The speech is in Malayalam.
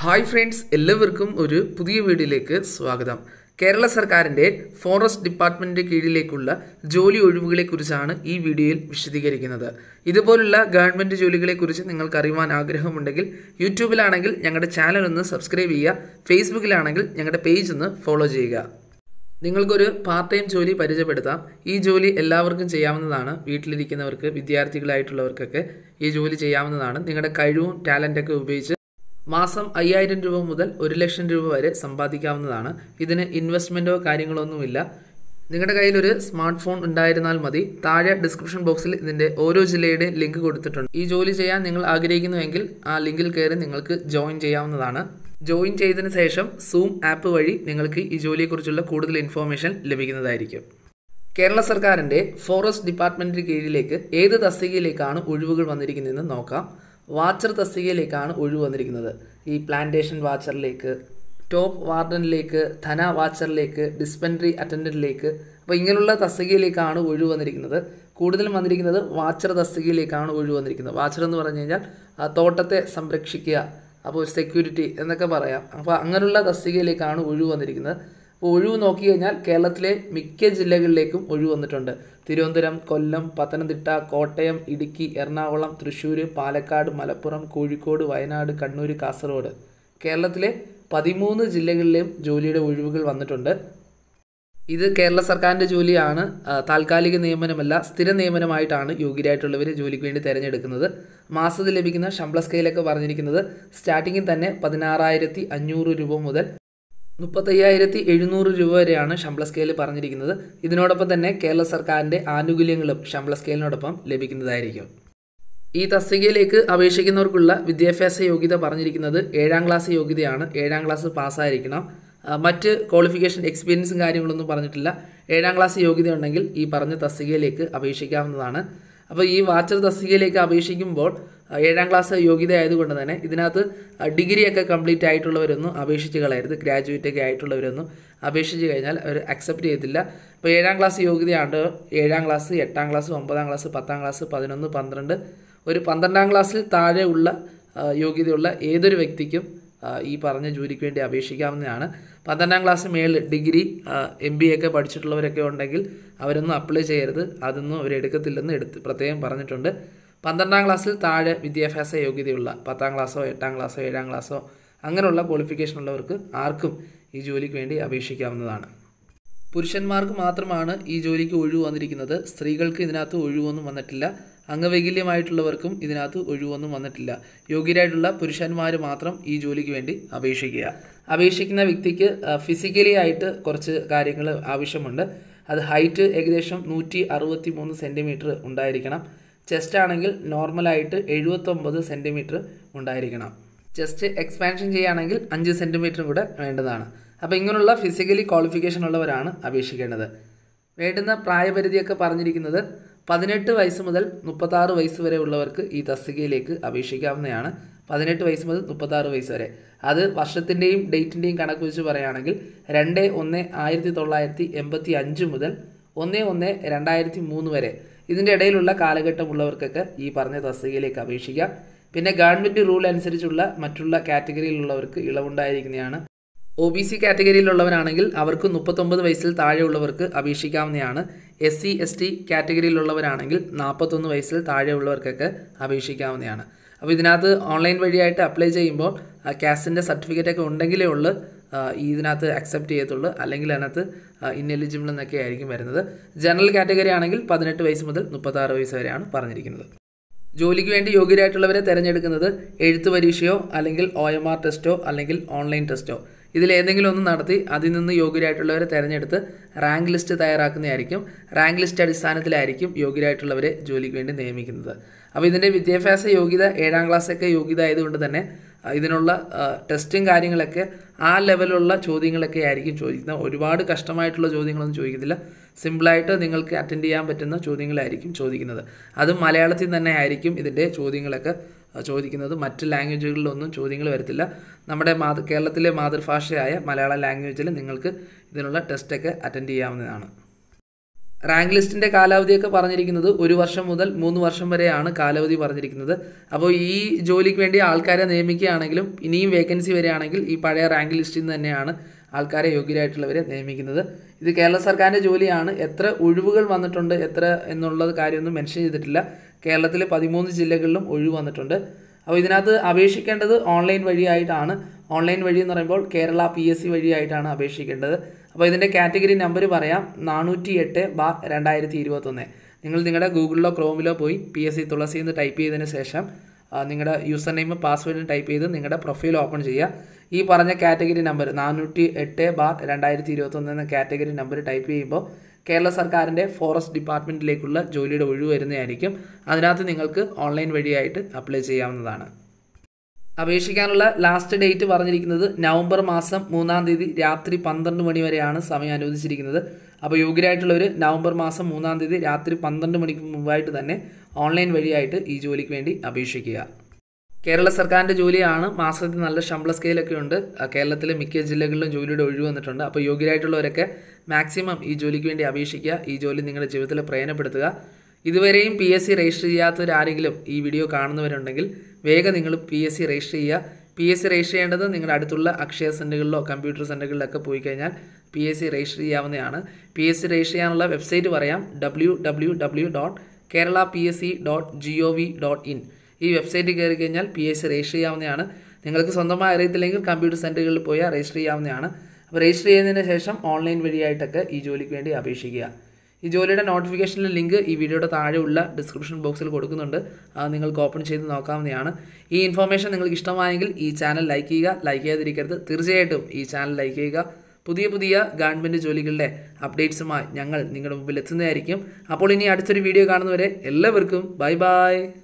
ഹായ് ഫ്രണ്ട്സ് എല്ലാവർക്കും ഒരു പുതിയ വീഡിയോയിലേക്ക് സ്വാഗതം കേരള സർക്കാരിൻ്റെ ഫോറസ്റ്റ് ഡിപ്പാർട്ട്മെൻറ്റിൻ്റെ കീഴിലേക്കുള്ള ജോലി ഒഴിവുകളെക്കുറിച്ചാണ് ഈ വീഡിയോയിൽ വിശദീകരിക്കുന്നത് ഇതുപോലുള്ള ഗവൺമെൻറ് ജോലികളെക്കുറിച്ച് നിങ്ങൾക്ക് അറിയുവാൻ ആഗ്രഹമുണ്ടെങ്കിൽ യൂട്യൂബിലാണെങ്കിൽ ഞങ്ങളുടെ ചാനൽ ഒന്ന് സബ്സ്ക്രൈബ് ചെയ്യുക ഫേസ്ബുക്കിലാണെങ്കിൽ ഞങ്ങളുടെ പേജ് ഒന്ന് ഫോളോ ചെയ്യുക നിങ്ങൾക്കൊരു പാർട്ട് ടൈം ജോലി പരിചയപ്പെടുത്താം ഈ ജോലി എല്ലാവർക്കും ചെയ്യാവുന്നതാണ് വീട്ടിലിരിക്കുന്നവർക്ക് വിദ്യാർത്ഥികളായിട്ടുള്ളവർക്കൊക്കെ ഈ ജോലി ചെയ്യാവുന്നതാണ് നിങ്ങളുടെ കഴിവും ടാലൻ്റൊക്കെ ഉപയോഗിച്ച് മാസം അയ്യായിരം രൂപ മുതൽ ഒരു ലക്ഷം രൂപ വരെ സമ്പാദിക്കാവുന്നതാണ് ഇതിന് ഇൻവെസ്റ്റ്മെൻറ്റോ കാര്യങ്ങളൊന്നുമില്ല നിങ്ങളുടെ കയ്യിൽ ഒരു സ്മാർട്ട് ഫോൺ ഉണ്ടായിരുന്നാൽ മതി താഴെ ഡിസ്ക്രിപ്ഷൻ ബോക്സിൽ ഇതിൻ്റെ ഓരോ ജില്ലയുടെ ലിങ്ക് കൊടുത്തിട്ടുണ്ട് ഈ ജോലി ചെയ്യാൻ നിങ്ങൾ ആഗ്രഹിക്കുന്നുവെങ്കിൽ ആ ലിങ്കിൽ കയറി നിങ്ങൾക്ക് ജോയിൻ ചെയ്യാവുന്നതാണ് ജോയിൻ ചെയ്തതിന് ശേഷം സൂം ആപ്പ് വഴി നിങ്ങൾക്ക് ഈ ജോലിയെക്കുറിച്ചുള്ള കൂടുതൽ ഇൻഫോർമേഷൻ ലഭിക്കുന്നതായിരിക്കും കേരള സർക്കാരിൻ്റെ ഫോറസ്റ്റ് ഡിപ്പാർട്ട്മെൻറ്റിന് കീഴിലേക്ക് ഏത് തസ്തികയിലേക്കാണ് ഒഴിവുകൾ വന്നിരിക്കുന്നതെന്ന് നോക്കാം വാച്ചർ തസ്തികയിലേക്കാണ് ഒഴിവ് വന്നിരിക്കുന്നത് ഈ പ്ലാന്റേഷൻ വാച്ചറിലേക്ക് ടോപ്പ് വാർഡനിലേക്ക് ധന വാച്ചറിലേക്ക് ഡിസ്പെൻസറി അറ്റൻഡൻറ്റിലേക്ക് അപ്പോൾ ഇങ്ങനെയുള്ള തസ്തികയിലേക്കാണ് ഒഴിവ് വന്നിരിക്കുന്നത് കൂടുതലും വന്നിരിക്കുന്നത് വാച്ചർ തസ്തികയിലേക്കാണ് ഒഴിവ് വന്നിരിക്കുന്നത് വാച്ചർ എന്ന് പറഞ്ഞു കഴിഞ്ഞാൽ ആ തോട്ടത്തെ സംരക്ഷിക്കുക അപ്പോൾ സെക്യൂരിറ്റി എന്നൊക്കെ പറയാം അപ്പോൾ അങ്ങനെയുള്ള തസ്തികയിലേക്കാണ് ഒഴിവ് വന്നിരിക്കുന്നത് അപ്പോൾ ഒഴിവ് നോക്കി കഴിഞ്ഞാൽ കേരളത്തിലെ മിക്ക ജില്ലകളിലേക്കും ഒഴിവ് വന്നിട്ടുണ്ട് തിരുവനന്തപുരം കൊല്ലം പത്തനംതിട്ട കോട്ടയം ഇടുക്കി എറണാകുളം തൃശ്ശൂർ പാലക്കാട് മലപ്പുറം കോഴിക്കോട് വയനാട് കണ്ണൂർ കാസർഗോഡ് കേരളത്തിലെ പതിമൂന്ന് ജില്ലകളിലെയും ജോലിയുടെ ഒഴിവുകൾ വന്നിട്ടുണ്ട് ഇത് കേരള സർക്കാരിൻ്റെ ജോലിയാണ് ആ, താൽക്കാലിക നിയമനമല്ല സ്ഥിര നിയമനമായിട്ടാണ് യോഗ്യരായിട്ടുള്ളവർ ജോലിക്ക് വേണ്ടി തിരഞ്ഞെടുക്കുന്നത് മാസത്തിൽ ലഭിക്കുന്ന ശമ്പള സ്കെയിലൊക്കെ പറഞ്ഞിരിക്കുന്നത് സ്റ്റാർട്ടിങ്ങിൽ തന്നെ പതിനാറായിരത്തി അഞ്ഞൂറ് രൂപ മുതൽ മുപ്പത്തയ്യായിരത്തി എഴുന്നൂറ് രൂപ വരെയാണ് ശമ്പള സ്കെയിൽ പറഞ്ഞിരിക്കുന്നത് ഇതിനോടൊപ്പം തന്നെ കേരള സർക്കാരിൻ്റെ ആനുകൂല്യങ്ങളും ശമ്പള സ്കെയിലിനോടൊപ്പം ലഭിക്കുന്നതായിരിക്കും ഈ തസ്തികയിലേക്ക് അപേക്ഷിക്കുന്നവർക്കുള്ള വിദ്യാഭ്യാസ യോഗ്യത പറഞ്ഞിരിക്കുന്നത് ഏഴാം ക്ലാസ് യോഗ്യതയാണ് ഏഴാം ക്ലാസ് പാസ്സായിരിക്കണം ആ, മറ്റ് ക്വാളിഫിക്കേഷൻ എക്സ്പീരിയൻസും കാര്യങ്ങളൊന്നും പറഞ്ഞിട്ടില്ല ഏഴാം ക്ലാസ് യോഗ്യത ഉണ്ടെങ്കിൽ ഈ പറഞ്ഞ തസ്തികയിലേക്ക് അപേക്ഷിക്കാവുന്നതാണ് അപ്പോൾ ഈ വാച്ചർ തസ്തികയിലേക്ക് അപേക്ഷിക്കുമ്പോൾ ആ, ഏഴാം ക്ലാസ് യോഗ്യത ആയതുകൊണ്ട് തന്നെ ഇതിനകത്ത് ഡിഗ്രിയൊക്കെ കംപ്ലീറ്റ് ആയിട്ടുള്ളവരൊന്നും അപേക്ഷിച്ച് കളയരുത് ഗ്രാജുവേറ്റ് ഒക്കെ ആയിട്ടുള്ളവരൊന്നും അപേക്ഷിച്ച് കഴിഞ്ഞാൽ അവർ അക്സെപ്റ്റ് ചെയ്യത്തില്ല അപ്പോൾ ഏഴാം ക്ലാസ് യോഗ്യതയാണ് ഏഴാം ക്ലാസ് എട്ടാം ക്ലാസ് ഒമ്പതാം ക്ലാസ് പത്താം ക്ലാസ് പതിനൊന്ന് പന്ത്രണ്ട് ഒരു പന്ത്രണ്ടാം ക്ലാസ്സിൽ താഴെ ഉള്ള ആ, യോഗ്യതയുള്ള ഏതൊരു വ്യക്തിക്കും ആ, ഈ പറഞ്ഞ ജോലിക്ക് വേണ്ടി അപേക്ഷിക്കാവുന്നതാണ് പന്ത്രണ്ടാം ക്ലാസ് മേളിൽ ഡിഗ്രി എം ബി ഒക്കെ പഠിച്ചിട്ടുള്ളവരൊക്കെ ഉണ്ടെങ്കിൽ അവരൊന്നും അപ്ലൈ ചെയ്യരുത് അതൊന്നും അവരെടുക്കത്തില്ലെന്ന് എടുത്ത് പ്രത്യേകം പറഞ്ഞിട്ടുണ്ട് പന്ത്രണ്ടാം ക്ലാസ്സിൽ താഴെ വിദ്യാഭ്യാസ യോഗ്യതയുള്ള പത്താം ക്ലാസ്സോ എട്ടാം ക്ലാസ്സോ ഏഴാം ക്ലാസ്സോ അങ്ങനെയുള്ള ക്വാളിഫിക്കേഷൻ ഉള്ളവർക്ക് ആർക്കും ഈ ജോലിക്ക് വേണ്ടി അപേക്ഷിക്കാവുന്നതാണ് പുരുഷന്മാർക്ക് മാത്രമാണ് ഈ ജോലിക്ക് ഒഴിവ് വന്നിരിക്കുന്നത് സ്ത്രീകൾക്ക് ഇതിനകത്ത് ഒഴിവൊന്നും വന്നിട്ടില്ല അംഗവൈകല്യമായിട്ടുള്ളവർക്കും ഇതിനകത്ത് ഒഴിവൊന്നും വന്നിട്ടില്ല യോഗ്യരായിട്ടുള്ള പുരുഷന്മാർ മാത്രം ഈ ജോലിക്ക് വേണ്ടി അപേക്ഷിക്കുക അപേക്ഷിക്കുന്ന വ്യക്തിക്ക് ഫിസിക്കലി ആയിട്ട് കുറച്ച് കാര്യങ്ങൾ ആവശ്യമുണ്ട് അത് ഹൈറ്റ് ഏകദേശം നൂറ്റി അറുപത്തി മൂന്ന് സെൻറ്റിമീറ്റർ ഉണ്ടായിരിക്കണം ചെസ്റ്റ് ആണെങ്കിൽ നോർമലായിട്ട് എഴുപത്തൊമ്പത് സെൻറ്റിമീറ്റർ ഉണ്ടായിരിക്കണം ചെസ്റ്റ് എക്സ്പാൻഷൻ ചെയ്യുകയാണെങ്കിൽ അഞ്ച് സെൻറ്റിമീറ്ററും കൂടെ വേണ്ടതാണ് അപ്പോൾ ഇങ്ങനെയുള്ള ഫിസിക്കലി ക്വാളിഫിക്കേഷൻ ഉള്ളവരാണ് അപേക്ഷിക്കേണ്ടത് വേണ്ടുന്ന പ്രായപരിധിയൊക്കെ പറഞ്ഞിരിക്കുന്നത് പതിനെട്ട് വയസ്സ് മുതൽ മുപ്പത്താറ് വയസ്സ് വരെ ഉള്ളവർക്ക് ഈ തസ്തികയിലേക്ക് അപേക്ഷിക്കാവുന്നതാണ് പതിനെട്ട് വയസ്സ് മുതൽ മുപ്പത്താറ് വയസ്സ് വരെ അത് വർഷത്തിൻ്റെയും ഡേറ്റിൻ്റെയും കണക്ക് വെച്ച് പറയുകയാണെങ്കിൽ രണ്ട് ഒന്ന് ആയിരത്തി തൊള്ളായിരത്തി എൺപത്തി അഞ്ച് മുതൽ ഒന്ന് ഒന്ന് രണ്ടായിരത്തി മൂന്ന് വരെ ഇതിൻ്റെ ഇടയിലുള്ള കാലഘട്ടമുള്ളവർക്കൊക്കെ ഈ പറഞ്ഞ തസ്തികയിലേക്ക് അപേക്ഷിക്കാം പിന്നെ ഗവൺമെൻറ് റൂൾ അനുസരിച്ചുള്ള മറ്റുള്ള കാറ്റഗറിയിലുള്ളവർക്ക് ഇളവുണ്ടായിരിക്കുന്നതാണ് ഒ ബി സി കാറ്റഗറിയിലുള്ളവരാണെങ്കിൽ അവർക്ക് മുപ്പത്തൊമ്പത് വയസ്സിൽ താഴെയുള്ളവർക്ക് അപേക്ഷിക്കാവുന്നതാണ് എസ് സി എസ് ടി കാറ്റഗറിയിലുള്ളവരാണെങ്കിൽ നാൽപ്പത്തൊന്ന് വയസ്സിൽ താഴെയുള്ളവർക്കൊക്കെ അപേക്ഷിക്കാവുന്നതാണ് അപ്പോൾ ഇതിനകത്ത് ഓൺലൈൻ വഴിയായിട്ട് അപ്ലൈ ചെയ്യുമ്പോൾ കാസ്റ്റിൻ്റെ സർട്ടിഫിക്കറ്റ് ഒക്കെ ഉണ്ടെങ്കിലേ ഉള്ളൂ ആ, ഈ ഇതിനകത്ത് അക്സെപ്റ്റ് ചെയ്യത്തുള്ളൂ അല്ലെങ്കിൽ അതിനകത്ത് ഇന്നെലിജിബിൾ എന്നൊക്കെ ആയിരിക്കും വരുന്നത് ജനറൽ കാറ്റഗറി ആണെങ്കിൽ പതിനെട്ട് വയസ്സ് മുതൽ മുപ്പത്താറ് വയസ്സ് വരെയാണ് പറഞ്ഞിരിക്കുന്നത് ജോലിക്ക് വേണ്ടി യോഗ്യരായിട്ടുള്ളവരെ തിരഞ്ഞെടുക്കുന്നത് എഴുത്ത് പരീക്ഷയോ അല്ലെങ്കിൽ ഒ എം ആർ ടെസ്റ്റോ അല്ലെങ്കിൽ ഓൺലൈൻ ടെസ്റ്റോ ഇതിലേതെങ്കിലും ഒന്ന് നടത്തി അതിൽ നിന്ന് യോഗ്യരായിട്ടുള്ളവരെ തിരഞ്ഞെടുത്ത് റാങ്ക് ലിസ്റ്റ് തയ്യാറാക്കുന്നതായിരിക്കും റാങ്ക് ലിസ്റ്റ് അടിസ്ഥാനത്തിലായിരിക്കും യോഗ്യരായിട്ടുള്ളവരെ ജോലിക്ക് വേണ്ടി നിയമിക്കുന്നത് അപ്പോൾ ഇതിൻ്റെ വിദ്യാഭ്യാസ യോഗ്യത ഏഴാം ക്ലാസ്സൊക്കെ യോഗ്യത ആയതുകൊണ്ട് തന്നെ ആ, ഇതിനുള്ള ആ, ടെസ്റ്റും കാര്യങ്ങളൊക്കെ ആ ലെവലുള്ള ചോദ്യങ്ങളൊക്കെ ആയിരിക്കും ചോദിക്കുന്നത് ഒരുപാട് കഷ്ടമായിട്ടുള്ള ചോദ്യങ്ങളൊന്നും ചോദിക്കത്തില്ല സിമ്പിളായിട്ട് നിങ്ങൾക്ക് അറ്റൻഡ് ചെയ്യാൻ പറ്റുന്ന ചോദ്യങ്ങളായിരിക്കും ചോദിക്കുന്നത് അതും മലയാളത്തിൽ തന്നെ ആയിരിക്കും ഇതിൻ്റെ ചോദ്യങ്ങളൊക്കെ ആ, ചോദിക്കുന്നത് മറ്റ് ലാംഗ്വേജുകളിലൊന്നും ചോദ്യങ്ങൾ വരത്തില്ല നമ്മുടെ മാതൃ കേരളത്തിലെ മാതൃഭാഷയായ മലയാള ലാംഗ്വേജിൽ നിങ്ങൾക്ക് ഇതിനുള്ള ടെസ്റ്റൊക്കെ അറ്റൻഡ് ചെയ്യാവുന്നതാണ് റാങ്ക് ലിസ്റ്റിൻ്റെ കാലാവധിയൊക്കെ പറഞ്ഞിരിക്കുന്നത് ഒരു വർഷം മുതൽ മൂന്ന് വർഷം വരെയാണ് കാലാവധി പറഞ്ഞിരിക്കുന്നത് അപ്പോൾ ഈ ജോലിക്ക് വേണ്ടി ആൾക്കാരെ നിയമിക്കുകയാണെങ്കിലും ഇനിയും വേക്കൻസി വരികയാണെങ്കിൽ ഈ പഴയ റാങ്ക് ലിസ്റ്റിൽ നിന്ന് തന്നെയാണ് ആൾക്കാരെ യോഗ്യരായിട്ടുള്ളവരെ നിയമിക്കുന്നത് ഇത് കേരള സർക്കാരിൻ്റെ ജോലിയാണ് എത്ര ഒഴിവുകൾ വന്നിട്ടുണ്ട് എത്ര എന്നുള്ളത് കാര്യമൊന്നും മെൻഷൻ ചെയ്തിട്ടില്ല കേരളത്തിലെ പതിമൂന്ന് ജില്ലകളിലും ഒഴിവ് വന്നിട്ടുണ്ട് അപ്പോൾ ഇതിനകത്ത് അപേക്ഷിക്കേണ്ടത് ഓൺലൈൻ വഴിയായിട്ടാണ് ഓൺലൈൻ വഴി എന്ന് പറയുമ്പോൾ കേരള പി എസ് സി വഴിയായിട്ടാണ് അപേക്ഷിക്കേണ്ടത് അപ്പോൾ ഇതിൻ്റെ കാറ്റഗറി നമ്പർ പറയാം നാനൂറ്റി എട്ട് ബാർ രണ്ടായിരത്തി ഇരുപത്തൊന്ന് നിങ്ങൾ നിങ്ങളുടെ ഗൂഗിളിലോ ക്രോമിലോ പോയി പി എസ് സി തുളസി എന്ന് ടൈപ്പ് ചെയ്തതിന് ശേഷം ആ, നിങ്ങളുടെ യൂസർ നെയിം പാസ്വേഡും ടൈപ്പ് ചെയ്ത് നിങ്ങളുടെ പ്രൊഫൈൽ ഓപ്പൺ ചെയ്യുക ഈ പറഞ്ഞ കാറ്റഗറി നമ്പർ നാനൂറ്റി എട്ട് ബാർ രണ്ടായിരത്തി ഇരുപത്തൊന്ന് എന്ന കാറ്റഗറി നമ്പർ ടൈപ്പ് ചെയ്യുമ്പോൾ കേരള സർക്കാരിൻ്റെ ഫോറസ്റ്റ് ഡിപ്പാർട്ട്മെൻറ്റിലേക്കുള്ള ജോലിയുടെ ഒഴിവ് വരുന്നതായിരിക്കും അതിനകത്ത് നിങ്ങൾക്ക് ഓൺലൈൻ വഴിയായിട്ട് അപ്ലൈ ചെയ്യാവുന്നതാണ് അപേക്ഷിക്കാനുള്ള ലാസ്റ്റ് ഡേറ്റ് പറഞ്ഞിരിക്കുന്നത് നവംബർ മാസം മൂന്നാം തീയതി രാത്രി പന്ത്രണ്ട് മണി വരെയാണ് സമയം അനുവദിച്ചിരിക്കുന്നത് അപ്പോൾ യോഗ്യരായിട്ടുള്ളവർ നവംബർ മാസം മൂന്നാം തീയതി രാത്രി പന്ത്രണ്ട് മണിക്ക് മുമ്പായിട്ട് തന്നെ ഓൺലൈൻ വഴിയായിട്ട് ഈ ജോലിക്ക് വേണ്ടി അപേക്ഷിക്കുക കേരള സർക്കാരിൻ്റെ ജോലിയാണ് മാസത്തിൽ നല്ല ശമ്പള സ്കെയിലൊക്കെ ഉണ്ട് ആ, കേരളത്തിലെ മിക്ക ജില്ലകളിലും ജോലിയുടെ ഒഴിവ് വന്നിട്ടുണ്ട് അപ്പോൾ യോഗ്യരായിട്ടുള്ളവരൊക്കെ മാക്സിമം ഈ ജോലിക്ക് വേണ്ടി അപേക്ഷിക്കുക ഈ ജോലി നിങ്ങളുടെ ജീവിതത്തിൽ പ്രയോജനപ്പെടുത്തുക ഇതുവരെയും പി എസ് സി രജിസ്റ്റർ ചെയ്യാത്തവരാരെങ്കിലും ഈ വീഡിയോ കാണുന്നവരുണ്ടെങ്കിൽ വേഗം നിങ്ങൾ പി എസ് സി രജിസ്റ്റർ ചെയ്യുക പി എസ് സി രജിസ്റ്റർ ചെയ്യേണ്ടത് നിങ്ങളുടെ അടുത്തുള്ള അക്ഷയ സെൻറ്ററുകളിലോ കമ്പ്യൂട്ടർ സെൻറ്ററുകളിലൊക്കെ പോയി കഴിഞ്ഞാൽ പി എസ് സി രജിസ്റ്റർ ചെയ്യാവുന്നതാണ് പി എസ് സി രജിസ്റ്റർ ചെയ്യാനുള്ള വെബ്സൈറ്റ് പറയാം W W W dot Kerala P S C dot G O V dot in ഈ വെബ്സൈറ്റിൽ കയറി കഴിഞ്ഞാൽ പി എസ് സി രജിസ്റ്റർ ചെയ്യാവുന്നതാണ് നിങ്ങൾക്ക് സ്വന്തമായി അറിയത്തില്ലെങ്കിൽ കമ്പ്യൂട്ടർ സെൻറ്ററുകളിൽ പോയി രജിസ്റ്റർ ചെയ്യാവുന്നതാണ് അപ്പോൾ രജിസ്റ്റർ ചെയ്യുന്നതിന് ശേഷം ഓൺലൈൻ വഴിയായിട്ടൊക്കെ ഈ ജോലിക്ക് വേണ്ടി അപേക്ഷിക്കുക ഈ ജോലിയുടെ നോട്ടിഫിക്കേഷനിലെ ലിങ്ക് ഈ വീഡിയോയുടെ താഴെയുള്ള ഡിസ്ക്രിപ്ഷൻ ബോക്സിൽ കൊടുക്കുന്നുണ്ട് അത് നിങ്ങൾക്ക് ഓപ്പൺ ചെയ്ത് നോക്കാവുന്നതാണ് ഈ ഇൻഫർമേഷൻ നിങ്ങൾക്ക് ഇഷ്ടമായെങ്കിൽ ഈ ചാനൽ ലൈക്ക് ചെയ്യുക ലൈക്ക് ചെയ്യാതിരിക്കരുത് തീർച്ചയായിട്ടും ഈ ചാനൽ ലൈക്ക് ചെയ്യുക പുതിയ പുതിയ ഗവൺമെൻറ് ജോലികളുടെ അപ്ഡേറ്റ്സുമായി ഞങ്ങൾ നിങ്ങളുടെ മുമ്പിൽ എത്തുന്നതായിരിക്കും അപ്പോൾ ഇനി അടുത്തൊരു വീഡിയോ കാണുന്നവരെ എല്ലാവർക്കും ബൈ ബൈ